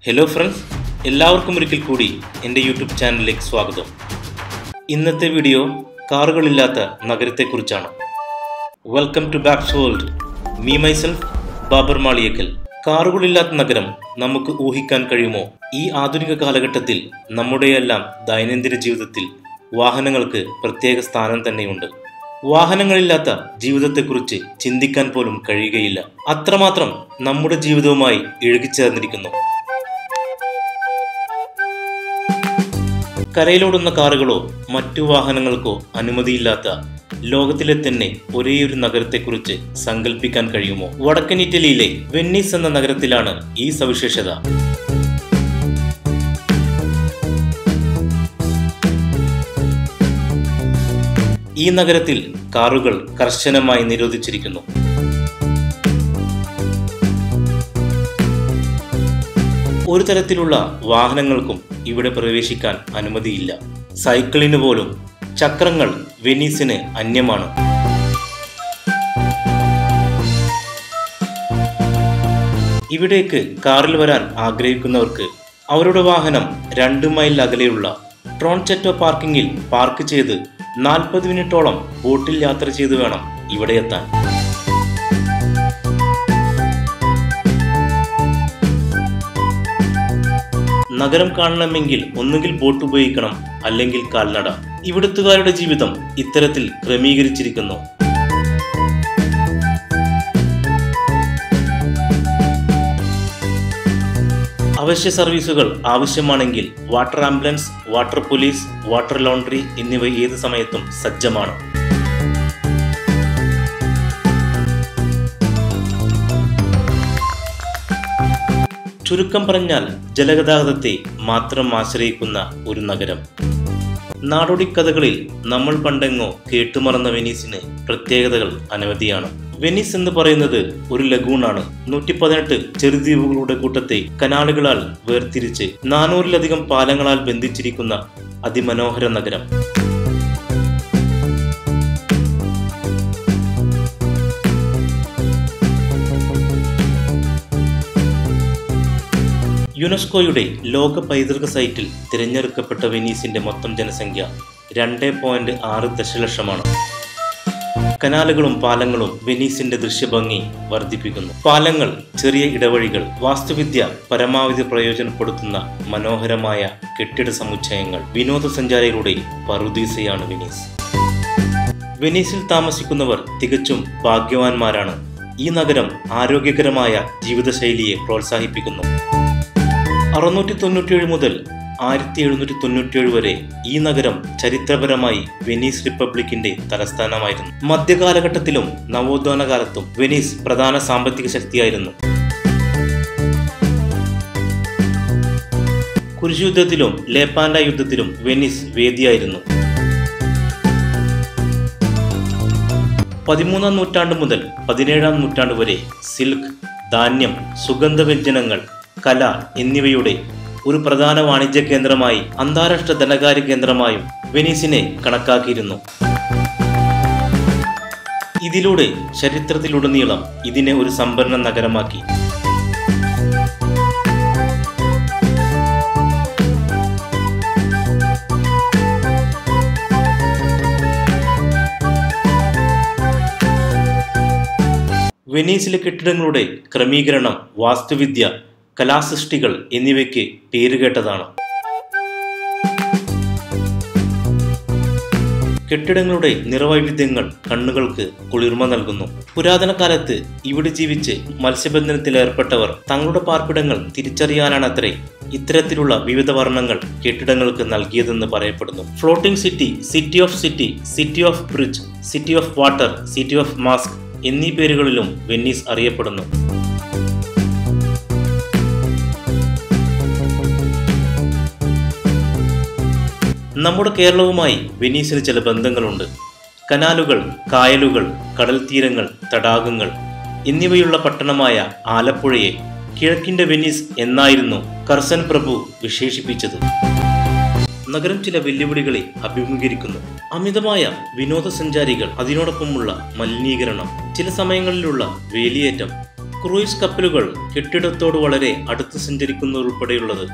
hello friends എല്ലാവർക്കും ഒരിക്കൽ കൂടി എൻ്റെ യൂട്യൂബ് ചാനലിലേക്ക് സ്വാഗതം ഇന്നത്തെ വീഡിയോ കാറുകളില്ലാത്ത നഗരത്തെക്കുറിച്ചാണ് welcome to Bax world me myself Babar Maliyakkal കാറുകളില്ലാത്ത നഗരം നമുക്ക് ഊഹിക്കാൻ കഴിയുമോ ഈ ആധുനിക കാലഘട്ടത്തിൽ നമ്മുടെയെല്ലാം ദൈനംദിന ജീവിതത്തിൽ വാഹനങ്ങൾക്ക് പ്രത്യേക സ്ഥാനം തന്നെയുണ്ട് വാഹനങ്ങളില്ലാത്ത ജീവിതത്തെക്കുറിച്ച് ചിന്തിക്കാൻ പോലും കഴിയുകയില്ല അത്രമാത്രം നമ്മുടെ ജീവിതവുമായി ഇഴുകിച്ചേർന്നിരിക്കുന്നു കരയിലോടുന്ന കാറുകളോ മറ്റു വാഹനങ്ങൾക്കോ അനുമതിയില്ലാത്ത ലോകത്തിലെ തന്നെ ഒരേയൊരു നഗരത്തെക്കുറിച്ച് സങ്കല്പിക്കാൻ കഴിയുമോ വടക്കൻ ഇറ്റലിയിലെ വെന്നീസ് എന്ന നഗരത്തിലാണ് ഈ സവിശേഷത ഈ നഗരത്തിൽ കാറുകൾ കർശനമായി നിരോധിച്ചിരിക്കുന്നു ഒരു തരത്തിലുള്ള വാഹനങ്ങൾക്കും ഇവിടെ പ്രവേശിക്കാൻ അനുമതിയില്ല സൈക്കിളിന് പോലും ചക്രങ്ങൾ വെനീസിന് അന്യമാണ് ഇവിടേക്ക് കാറിൽ വരാൻ ആഗ്രഹിക്കുന്നവർക്ക് അവരുടെ വാഹനം രണ്ട് മൈൽ അകലെയുള്ള ട്രോൺചെറ്റോ പാർക്കിങ്ങിൽ പാർക്ക് ചെയ്ത് നാൽപ്പത് മിനിറ്റോളം ബോട്ടിൽ യാത്ര ചെയ്തു വേണം ഇവിടെ എത്താൻ നഗരം കാണണമെങ്കിൽ ഒന്നുകിൽ ബോട്ട് ഉപയോഗിക്കണം അല്ലെങ്കിൽ കാൽനട ഇവിടുത്തുകാരുടെ ജീവിതം ഇത്തരത്തിൽ ക്രമീകരിച്ചിരിക്കുന്നു അവശ്യ സർവീസുകൾ ആവശ്യമാണെങ്കിൽ water ambulance water police water laundry എന്നിവ ഏത് സമയത്തും സജ്ജമാണ് ചുരുക്കം പറഞ്ഞാൽ ജലഗതാഗതത്തെ മാത്രം ആശ്രയിക്കുന്ന ഒരു നഗരം നാടോടിക്കഥകളിൽ നമ്മൾ പണ്ടെങ്ങോ കേട്ടുമറന്ന വെനീസിന് പ്രത്യേകതകൾ അനവധിയാണ് വെനീസ് എന്ന് പറയുന്നത് ഒരു ലഗൂണാണ് നൂറ്റി പതിനെട്ട് ചെറുദ്വീപുകളുടെ കൂട്ടത്തെ കനാലുകളാൽ വേർതിരിച്ച് നാനൂറിലധികം പാലങ്ങളാൽ ബന്ധിച്ചിരിക്കുന്ന അതിമനോഹര നഗരം യുനെസ്കോയുടെ ലോക പൈതൃക സൈറ്റിൽ തിരഞ്ഞെടുക്കപ്പെട്ട വെനീസിന്റെ മൊത്തം ജനസംഖ്യ രണ്ട് പോയിന്റ് ആറ് ദശലക്ഷമാണ് കനാലുകളും പാലങ്ങളും വെനീസിന്റെ ദൃശ്യഭംഗി വർദ്ധിപ്പിക്കുന്നു പാലങ്ങൾ ചെറിയ ഇടവഴികൾ വാസ്തുവിദ്യ പരമാവധി പ്രയോജനപ്പെടുത്തുന്ന മനോഹരമായ കെട്ടിട സമുച്ചയങ്ങൾ വിനോദസഞ്ചാരികളുടെ പറുദീസയാണ് വെനീസ് വെനീസിൽ താമസിക്കുന്നവർ തികച്ചും ഭാഗ്യവാന്മാരാണ് ഈ നഗരം ആരോഗ്യകരമായ ജീവിതശൈലിയെ പ്രോത്സാഹിപ്പിക്കുന്നു അറുന്നൂറ്റി തൊണ്ണൂറ്റിയേഴ് മുതൽ ആയിരത്തി എഴുന്നൂറ്റി തൊണ്ണൂറ്റിയേഴ് വരെ ഈ നഗരം ചരിത്രപരമായി വെനീസ് റിപ്പബ്ലിക്കിന്റെ തലസ്ഥാനമായിരുന്നു മധ്യകാലഘട്ടത്തിലും നവോത്ഥാന കാലത്തും വെനീസ് പ്രധാന സാമ്പത്തിക ശക്തിയായിരുന്നു കുരിശുയുദ്ധത്തിലും ലേപ്പാൻഡ യുദ്ധത്തിലും വെനീസ് വേദിയായിരുന്നു പതിമൂന്നാം നൂറ്റാണ്ട് മുതൽ പതിനേഴാം നൂറ്റാണ്ട് വരെ സിൽക്ക് ധാന്യം സുഗന്ധവ്യഞ്ജനങ്ങൾ കല എന്നിവയുടെ ഒരു പ്രധാന വാണിജ്യ കേന്ദ്രമായി അന്താരാഷ്ട്ര ധനകാര്യ കേന്ദ്രമായും വെനീസിനെ കണക്കാക്കിയിരുന്നു ഇതിലൂടെ ചരിത്രത്തിലുടനീളം ഇതിനെ ഒരു സമ്പന്ന നഗരമാക്കി വെനീസിലെ കെട്ടിടങ്ങളുടെ ക്രമീകരണം വാസ്തുവിദ്യ കലാസൃഷ്ടികൾ എന്നിവയ്ക്ക് പേരുകേട്ടതാണ് കെട്ടിടങ്ങളുടെ നിറവൈവിധ്യങ്ങൾ കണ്ണുകൾക്ക് കുളിർമ നൽകുന്നു പുരാതന കാലത്ത് ഇവിടെ ജീവിച്ച് മത്സ്യബന്ധനത്തിൽ ഏർപ്പെട്ടവർ തങ്ങളുടെ പാർപ്പിടങ്ങൾ തിരിച്ചറിയാനാണത്രേ ഇത്തരത്തിലുള്ള വിവിധ വർണ്ണങ്ങൾ കെട്ടിടങ്ങൾക്ക് നൽകിയതെന്ന് പറയപ്പെടുന്നു floating city city of city city of bridge city of water city of mask എന്നീ പേരുകളിലും വെന്നീസ് അറിയപ്പെടുന്നു നമ്മുടെ കേരളവുമായി വെനീസിന് ചില ബന്ധങ്ങളുണ്ട് കനാലുകൾ കായലുകൾ കടൽ തീരങ്ങൾ തടാകങ്ങൾ എന്നിവയുള്ള പട്ടണമായ ആലപ്പുഴയെ കിഴക്കിന്റെ വെനീസ് എന്നായിരുന്നു കർസൻ പ്രഭു വിശേഷിപ്പിച്ചത് നഗരം ചില വെല്ലുവിളികളെ അഭിമുഖീകരിക്കുന്നു അമിതമായ വിനോദസഞ്ചാരികൾ അതിനോടൊപ്പമുള്ള മലിനീകരണം ചില സമയങ്ങളിലുള്ള വേലിയേറ്റം ക്രൂയിസ് കപ്പലുകൾ കെട്ടിടത്തോട് വളരെ അടുത്ത് സഞ്ചരിക്കുന്നതുൾപ്പെടെയുള്ളത്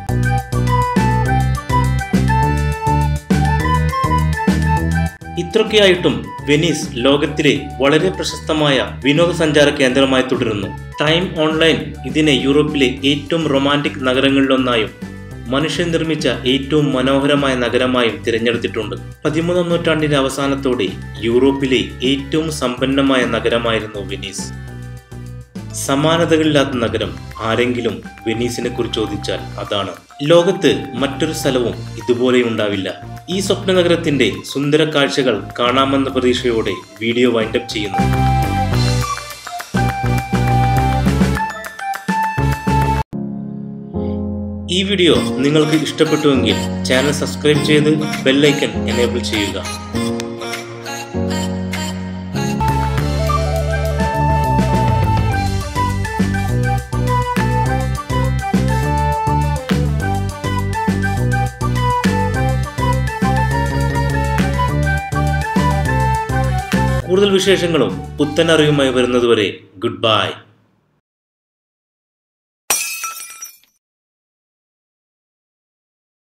ഇത്രയൊക്കെയായിട്ടും വെനീസ് ലോകത്തിലെ വളരെ പ്രശസ്തമായ വിനോദസഞ്ചാര കേന്ദ്രമായി തുടരുന്നു ടൈം ഓൺലൈൻ ഇതിനെ യൂറോപ്പിലെ ഏറ്റവും റൊമാൻറ്റിക് നഗരങ്ങളിലൊന്നായും മനുഷ്യൻ നിർമ്മിച്ച ഏറ്റവും മനോഹരമായ നഗരമായും തിരഞ്ഞെടുത്തിട്ടുണ്ട് പതിമൂന്നാം നൂറ്റാണ്ടിന്റെ അവസാനത്തോടെ യൂറോപ്പിലെ ഏറ്റവും സമ്പന്നമായ നഗരമായിരുന്നു വെനീസ് സമാനതകളില്ലാത്ത നഗരം ആരെങ്കിലും വെനീസിനെ കുറിച്ച് ചോദിച്ചാൽ അതാണ് ലോകത്ത് മറ്റൊരു സ്ഥലവും ഇതുപോലെ ഉണ്ടാവില്ല ഈ സ്വപ്ന നഗരത്തിന്റെ സുന്ദര കാഴ്ചകൾ കാണാമെന്ന പ്രതീക്ഷയോടെ വീഡിയോ വൈൻഡപ്പ് ചെയ്യുന്നു ഈ വീഡിയോ നിങ്ങൾക്ക് ഇഷ്ടപ്പെട്ടുവെങ്കിൽ ചാനൽ സബ്സ്ക്രൈബ് ചെയ്ത് ബെല്ലൈക്കൻ എനേബിൾ ചെയ്യുക കൂടുതൽ വിശേഷങ്ങളും പുത്തൻ അറിവുമായി വരുന്നതുവരെ ഗുഡ് ബൈ